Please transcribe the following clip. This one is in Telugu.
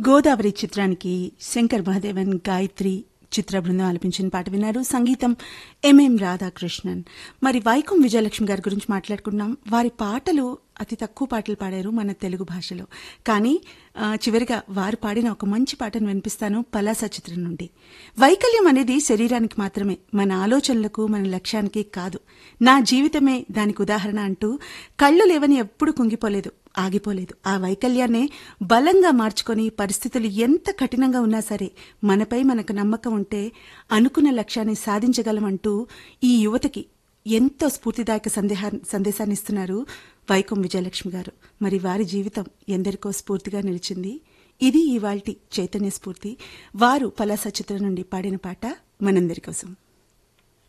గోదావరి చిత్రానికి శంకర్ మహాదేవన్ గాయత్రి చిత్ర బృందం ఆలపించిన పాట విన్నారు సంగీతం ఎంఎం రాధాకృష్ణన్ మరి వైకం విజయలక్ష్మి గారి గురించి మాట్లాడుకున్నాం వారి పాటలు అతి తక్కువ పాటలు పాడారు మన తెలుగు భాషలో కానీ ఆ, చివరిగా వారు పాడిన ఒక మంచి పాటను వినిపిస్తాను పలాస చిత్రం నుండి వైకల్యం అనేది శరీరానికి మాత్రమే మన ఆలోచనలకు మన లక్ష్యానికి కాదు నా జీవితమే దానికి ఉదాహరణ అంటూ కళ్ళు లేవని ఎప్పుడు కుంగిపోలేదు ఆగిపోలేదు ఆ వైకల్యాన్నే బలంగా మార్చుకొని పరిస్థితులు ఎంత కఠినంగా ఉన్నా సరే మనపై మనకు నమ్మకం ఉంటే అనుకున్న లక్ష్యాన్ని సాధించగలమంటూ ఈ యువతకి ఎంతో స్ఫూర్తిదాయక సందేహా సందేశాన్ని ఇస్తున్నారు వైకం విజయలక్ష్మి గారు మరి వారి జీవితం ఎందరికో స్ఫూర్తిగా నిలిచింది ఇది ఇవాల్టి చైతన్య స్ఫూర్తి వారు పలాస చిత్రం నుండి పాడిన పాట మనందరి కోసం